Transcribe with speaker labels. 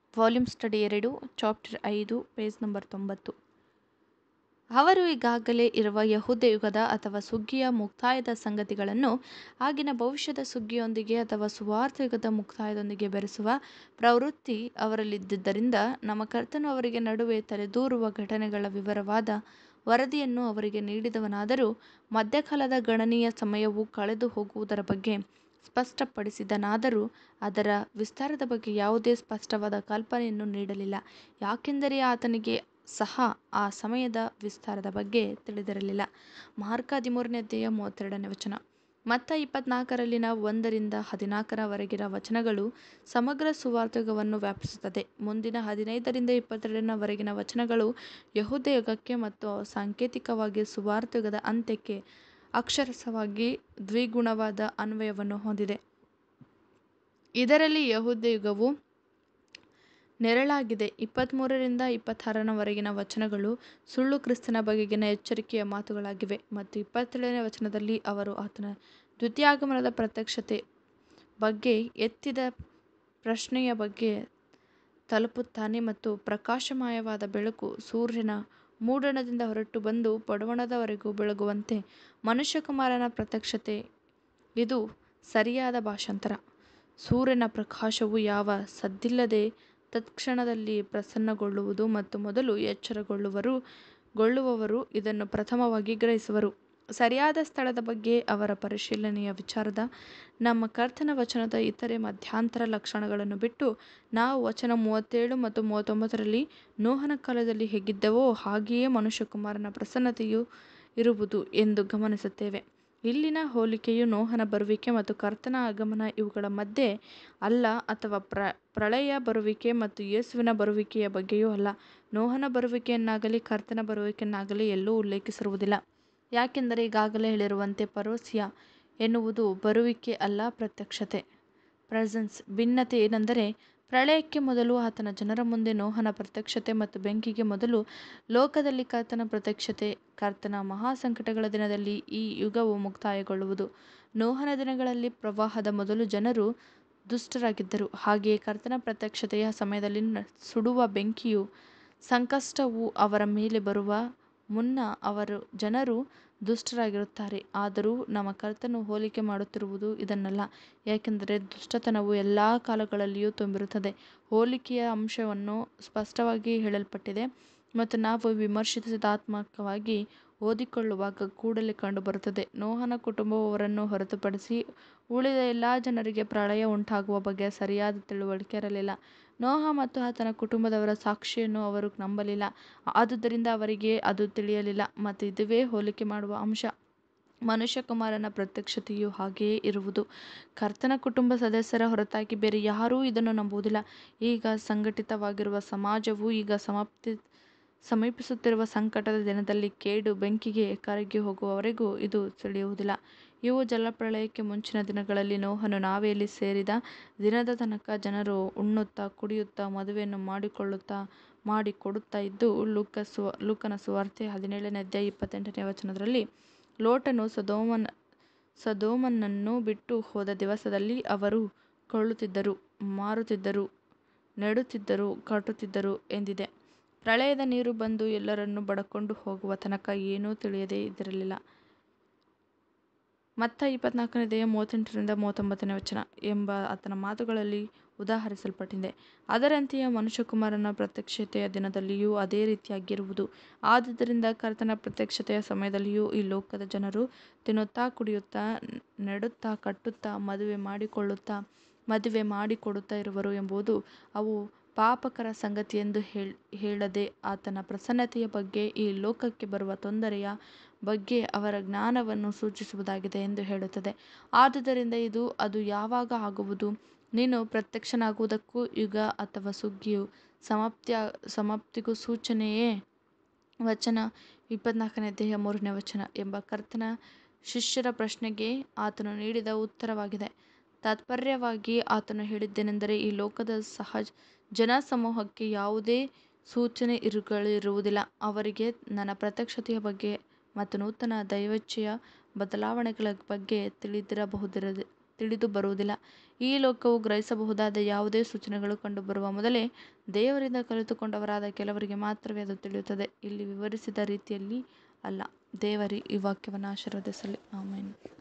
Speaker 1: volume study ಎರಡು chapter ಐದು page number ತೊಂಬತ್ತು ಅವರು ಈಗಾಗಲೇ ಇರುವ ಯಹೂದ ಯುಗದ ಅಥವಾ ಸುಗ್ಗಿಯ ಮುಕ್ತಾಯದ ಸಂಗತಿಗಳನ್ನು ಆಗಿನ ಭವಿಷ್ಯದ ಸುಗ್ಗಿಯೊಂದಿಗೆ ಅಥವಾ ಸುವಾರ್ಥ ಯುಗದ ಮುಕ್ತಾಯದೊಂದಿಗೆ ಬೆರೆಸುವ ಪ್ರವೃತ್ತಿ ಅವರಲ್ಲಿದ್ದುದರಿಂದ ನಮ್ಮ ಕರ್ತನು ಅವರಿಗೆ ನಡುವೆ ತಲೆದೋರುವ ಘಟನೆಗಳ ವಿವರವಾದ ವರದಿಯನ್ನು ಅವರಿಗೆ ನೀಡಿದವನಾದರೂ ಮಧ್ಯಕಾಲದ ಗಣನೀಯ ಸಮಯವು ಕಳೆದು ಹೋಗುವುದರ ಬಗ್ಗೆ ಸ್ಪಷ್ಟಪಡಿಸಿದನಾದರೂ ಅದರ ವಿಸ್ತಾರದ ಬಗ್ಗೆ ಯಾವುದೇ ಸ್ಪಷ್ಟವಾದ ಕಲ್ಪನೆಯನ್ನು ನೀಡಲಿಲ್ಲ ಯಾಕೆಂದರೆ ಆತನಿಗೆ ಸಹ ಆ ಸಮಯದ ವಿಸ್ತಾರದ ಬಗ್ಗೆ ತಿಳಿದಿರಲಿಲ್ಲ ಮಾರ್ಕ ಹದಿಮೂರನೇ ಅಧ್ಯಾಯ ಮೂವತ್ತೆರಡನೇ ವಚನ ಮತ್ತ ಇಪ್ಪತ್ನಾಲ್ಕರಲ್ಲಿನ ಒಂದರಿಂದ ಹದಿನಾಲ್ಕರವರೆಗಿನ ವಚನಗಳು ಸಮಗ್ರ ಸುವಾರ್ತೆಯುಗವನ್ನು ವ್ಯಾಪಿಸುತ್ತದೆ ಮುಂದಿನ ಹದಿನೈದರಿಂದ ಇಪ್ಪತ್ತೆರಡರವರೆಗಿನ ವಚನಗಳು ಯಹೂದ ಯುಗಕ್ಕೆ ಮತ್ತು ಸಾಂಕೇತಿಕವಾಗಿ ಸುವಾರ್ತೆಯುಗದ ಅಂತ್ಯಕ್ಕೆ ಅಕ್ಷರಶಃವಾಗಿ ದ್ವಿಗುಣವಾದ ಅನ್ವಯವನ್ನು ಹೊಂದಿದೆ ಇದರಲ್ಲಿ ಯಹೂದ ಯುಗವು ನೆರಳಾಗಿದೆ ಇಪ್ಪತ್ತ್ಮೂರರಿಂದ ಇಪ್ಪತ್ತಾರರವರೆಗಿನ ವಚನಗಳು ಸುಳ್ಳು ಕ್ರಿಸ್ತನ ಬಗೆಗಿನ ಎಚ್ಚರಿಕೆಯ ಮಾತುಗಳಾಗಿವೆ ಮತ್ತು ಇಪ್ಪತ್ತೇಳನೇ ವಚನದಲ್ಲಿ ಅವರು ಆತನ ದ್ವಿತೀಯಾಗಮನದ ಪ್ರತ್ಯಕ್ಷತೆ ಬಗ್ಗೆ ಎತ್ತಿದ ಪ್ರಶ್ನೆಯ ಬಗ್ಗೆ ತಲುಪುತ್ತಾನೆ ಮತ್ತು ಪ್ರಕಾಶಮಾನವಾದ ಬೆಳಕು ಸೂರ್ಯನ ಮೂಡಣದಿಂದ ಹೊರಟು ಬಂದು ಪಡುವಣದವರೆಗೂ ಬೆಳಗುವಂತೆ ಮನುಷ್ಯಕುಮಾರನ ಪ್ರತ್ಯಕ್ಷತೆ ಇದು ಸರಿಯಾದ ಭಾಷಾಂತರ ಸೂರ್ಯನ ಪ್ರಕಾಶವು ಯಾವ ಸದ್ದಿಲ್ಲದೆ ತತ್ಕ್ಷಣದಲ್ಲಿ ಪ್ರಸನ್ನಗೊಳ್ಳುವುದು ಮತ್ತು ಮೊದಲು ಎಚ್ಚರಗೊಳ್ಳುವರು ಗೊಳ್ಳುವವರು ಇದನ್ನು ಪ್ರಥಮವಾಗಿ ಗ್ರಹಿಸುವರು ಸರಿಯಾದ ಸ್ಥಳದ ಬಗ್ಗೆ ಅವರ ಪರಿಶೀಲನೆಯ ವಿಚಾರದ ನಮ್ಮ ಕರ್ತನ ವಚನದ ಇತರೆ ಮಧ್ಯಂತರ ಲಕ್ಷಣಗಳನ್ನು ಬಿಟ್ಟು ನಾವು ವಚನ ಮೂವತ್ತೇಳು ಮತ್ತು ಮೂವತ್ತೊಂಬತ್ತರಲ್ಲಿ ನೋಹನ ಕಾಲದಲ್ಲಿ ಹೇಗಿದ್ದವೋ ಹಾಗೆಯೇ ಮನುಷ್ಯಕುಮಾರನ ಪ್ರಸನ್ನತೆಯು ಇರುವುದು ಎಂದು ಗಮನಿಸುತ್ತೇವೆ ಇಲ್ಲಿನ ಹೋಲಿಕೆಯು ನೋಹನ ಬರುವಿಕೆ ಮತ್ತು ಕರ್ತನ ಆಗಮನ ಇವುಗಳ ಮಧ್ಯೆ ಅಲ್ಲ ಅಥವಾ ಪ್ರ ಪ್ರಳಯ ಬರುವಿಕೆ ಮತ್ತು ಯೇಸುವಿನ ಬರುವಿಕೆಯ ಬಗ್ಗೆಯೂ ಅಲ್ಲ ನೋಹನ ಬರುವಿಕೆಯನ್ನಾಗಲಿ ಕರ್ತನ ಬರುವಿಕೆಯನ್ನಾಗಲಿ ಎಲ್ಲೂ ಉಲ್ಲೇಖಿಸಿರುವುದಿಲ್ಲ ಯಾಕೆಂದರೆ ಈಗಾಗಲೇ ಹೇಳಿರುವಂತೆ ಪರೋಸಿಯ ಎನ್ನುವುದು ಬರುವಿಕೆ ಅಲ್ಲ ಪ್ರತ್ಯಕ್ಷತೆ ಪ್ರೆಸೆನ್ಸ್ ಭಿನ್ನತೆ ಏನೆಂದರೆ ಪ್ರಳಯಕ್ಕೆ ಮೊದಲು ಆತನ ಜನರ ಮುಂದೆ ನೋಹನ ಪ್ರತ್ಯಕ್ಷತೆ ಮತ್ತು ಬೆಂಕಿಗೆ ಮೊದಲು ಲೋಕದಲ್ಲಿ ಕರ್ತನ ಪ್ರತ್ಯಕ್ಷತೆ ಕರ್ತನ ಮಹಾಸಂಕಟಗಳ ದಿನದಲ್ಲಿ ಈ ಯುಗವು ಮುಕ್ತಾಯಗೊಳ್ಳುವುದು ನೋಹನ ದಿನಗಳಲ್ಲಿ ಪ್ರವಾಹದ ಮೊದಲು ಜನರು ದುಷ್ಟರಾಗಿದ್ದರು ಹಾಗೆಯೇ ಕರ್ತನ ಪ್ರತ್ಯಕ್ಷತೆಯ ಸಮಯದಲ್ಲಿ ಸುಡುವ ಬೆಂಕಿಯು ಸಂಕಷ್ಟವು ಅವರ ಮೇಲೆ ಬರುವ ಮುನ್ನ ಅವರು ಜನರು ದುಷ್ಟರಾಗಿರುತ್ತಾರೆ ಆದರೂ ನಮ್ಮ ಕರ್ತನು ಹೋಲಿಕೆ ಮಾಡುತ್ತಿರುವುದು ಇದನ್ನಲ್ಲ ಯಾಕೆಂದರೆ ದುಷ್ಟತನವು ಎಲ್ಲ ಕಾಲಗಳಲ್ಲಿಯೂ ತುಂಬಿರುತ್ತದೆ ಹೋಲಿಕೆಯ ಅಂಶವನ್ನು ಸ್ಪಷ್ಟವಾಗಿ ಹೇಳಲ್ಪಟ್ಟಿದೆ ಮತ್ತು ನಾವು ವಿಮರ್ಶಾತ್ಮಕವಾಗಿ ಓದಿಕೊಳ್ಳುವಾಗ ಕೂಡಲೇ ಕಂಡುಬರುತ್ತದೆ ನೋಹನ ಕುಟುಂಬದವರನ್ನು ಹೊರತುಪಡಿಸಿ ಉಳಿದ ಎಲ್ಲ ಜನರಿಗೆ ಪ್ರಳಯ ಉಂಟಾಗುವ ಬಗ್ಗೆ ಸರಿಯಾದ ತಿಳುವಳಿಕೆ ಇರಲಿಲ್ಲ ನೋಹ ಮತ್ತು ಆತನ ಕುಟುಂಬದವರ ಸಾಕ್ಷಿಯನ್ನು ಅವರು ನಂಬಲಿಲ್ಲ ಆದುದರಿಂದ ಅವರಿಗೆ ಅದು ತಿಳಿಯಲಿಲ್ಲ ಮತ್ತು ಇದುವೇ ಹೋಲಿಕೆ ಮಾಡುವ ಅಂಶ ಮನುಷ್ಯಕುಮಾರನ ಪ್ರತ್ಯಕ್ಷತೆಯು ಹಾಗೆಯೇ ಇರುವುದು ಕರ್ತನ ಕುಟುಂಬ ಸದಸ್ಯರ ಹೊರತಾಗಿ ಬೇರೆ ಯಾರೂ ಇದನ್ನು ನಂಬುವುದಿಲ್ಲ ಈಗ ಸಂಘಟಿತವಾಗಿರುವ ಸಮಾಜವು ಈಗ ಸಮಾಪ್ತಿ ಸಮೀಪಿಸುತ್ತಿರುವ ಸಂಕಟದ ದಿನದಲ್ಲಿ ಕೇಡು ಬೆಂಕಿಗೆ ಕರಗಿ ಹೋಗುವವರೆಗೂ ಇದು ತಿಳಿಯುವುದಿಲ್ಲ ಇವು ಜಲಪ್ರಳಯಕ್ಕೆ ಮುಂಚಿನ ದಿನಗಳಲ್ಲಿ ನೋಹನು ನಾವೆಯಲ್ಲಿ ಸೇರಿದ ದಿನದ ತನಕ ಜನರು ಉಣ್ಣುತ್ತಾ ಕುಡಿಯುತ್ತಾ ಮದುವೆಯನ್ನು ಮಾಡಿಕೊಳ್ಳುತ್ತಾ ಮಾಡಿಕೊಡುತ್ತಾ ಇದ್ದು ಲೂಕ ಸುವ ಲೂಕನ ಸುವಾರ್ತೆ ಹದಿನೇಳನೇ ಅಧ್ಯಾಯ ಇಪ್ಪತ್ತೆಂಟನೇ ವಚನದಲ್ಲಿ ಲೋಟನು ಸದೋಮನ್ ಸದೋಮನನ್ನು ಬಿಟ್ಟು ಹೋದ ದಿವಸದಲ್ಲಿ ಅವರು ಕೊಳ್ಳುತ್ತಿದ್ದರು ಮಾರುತ್ತಿದ್ದರು ನೆಡುತ್ತಿದ್ದರು ಕಟ್ಟುತ್ತಿದ್ದರು ಎಂದಿದೆ ಪ್ರಳಯದ ನೀರು ಬಂದು ಎಲ್ಲರನ್ನೂ ಬಡಕೊಂಡು ಹೋಗುವ ತನಕ ಏನೂ ತಿಳಿಯದೇ ಇದ್ದಿರಲಿಲ್ಲ ಮತ್ತ ಇಪ್ಪತ್ನಾಲ್ಕನೇ ಅಧ್ಯಾಯ ಮೂವತ್ತೆಂಟರಿಂದ ಮೂವತ್ತೊಂಬತ್ತನೇ ವಚನ ಎಂಬ ಆತನ ಮಾತುಗಳಲ್ಲಿ ಉದಾಹರಿಸಲ್ಪಟ್ಟಿದೆ ಅದರಂತೆಯೇ ಮನುಷ್ಯಕುಮಾರನ ಪ್ರತ್ಯಕ್ಷತೆಯ ದಿನದಲ್ಲಿಯೂ ಅದೇ ರೀತಿಯಾಗಿರುವುದು ಆದುದರಿಂದ ಕರ್ತನ ಪ್ರತ್ಯಕ್ಷತೆಯ ಸಮಯದಲ್ಲಿಯೂ ಈ ಲೋಕದ ಜನರು ತಿನ್ನುತ್ತಾ ಕುಡಿಯುತ್ತಾ ನೆಡುತ್ತಾ ಕಟ್ಟುತ್ತಾ ಮದುವೆ ಮಾಡಿಕೊಳ್ಳುತ್ತಾ ಮದುವೆ ಮಾಡಿಕೊಡುತ್ತಾ ಇರುವರು ಎಂಬುದು ಅವು ಪಾಪಕರ ಸಂಗತಿಯೆಂದು ಹೇಳದೆ ಆತನ ಪ್ರಸನ್ನತೆಯ ಬಗ್ಗೆ ಈ ಲೋಕಕ್ಕೆ ಬರುವ ತೊಂದರೆಯ ಬಗ್ಗೆ ಅವರ ಜ್ಞಾನವನ್ನು ಸೂಚಿಸುವುದಾಗಿದೆ ಎಂದು ಹೇಳುತ್ತದೆ ಆದುದರಿಂದ ಇದು ಅದು ಯಾವಾಗ ಆಗುವುದು ನೀನು ಪ್ರತ್ಯಕ್ಷನಾಗುವುದಕ್ಕೂ ಯುಗ ಅಥವಾ ಸುಗ್ಗಿಯು ಸಮಾಪ್ತಿಯ ಸಮಾಪ್ತಿಗೂ ಸೂಚನೆಯೇ ವಚನ ಇಪ್ಪತ್ನಾಲ್ಕನೇ ಅಧ್ಯಾಯ ಮೂರನೇ ವಚನ ಎಂಬ ಕರ್ತನ ಶಿಷ್ಯರ ಪ್ರಶ್ನೆಗೆ ಆತನು ನೀಡಿದ ಉತ್ತರವಾಗಿದೆ ತಾತ್ಪರ್ಯವಾಗಿ ಆತನು ಹೇಳಿದ್ದೇನೆಂದರೆ ಈ ಲೋಕದ ಸಹಜ ಜನಸಮೂಹಕ್ಕೆ ಯಾವುದೇ ಸೂಚನೆ ಇರುವುದಿಲ್ಲ ಅವರಿಗೆ ನನ್ನ ಪ್ರತ್ಯಕ್ಷತೆಯ ಬಗ್ಗೆ ಮತ್ತು ನೂತನ ದೈವೇಚ್ಛೆಯ ಬದಲಾವಣೆಗಳ ಬಗ್ಗೆ ತಿಳಿದಿರಬಹುದಿರ ತಿಳಿದು ಬರುವುದಿಲ್ಲ ಈ ಲೋಕವು ಗ್ರಹಿಸಬಹುದಾದ ಯಾವುದೇ ಸೂಚನೆಗಳು ಕಂಡುಬರುವ ಮೊದಲೇ ದೇವರಿಂದ ಕಲಿತುಕೊಂಡವರಾದ ಕೆಲವರಿಗೆ ಮಾತ್ರವೇ ಅದು ತಿಳಿಯುತ್ತದೆ ಇಲ್ಲಿ ವಿವರಿಸಿದ ರೀತಿಯಲ್ಲಿ ಅಲ್ಲ ದೇವರೇ ಈ ವಾಕ್ಯವನ್ನು ಆಶೀರ್ವದಿಸಲಿ ಆಮೇನ್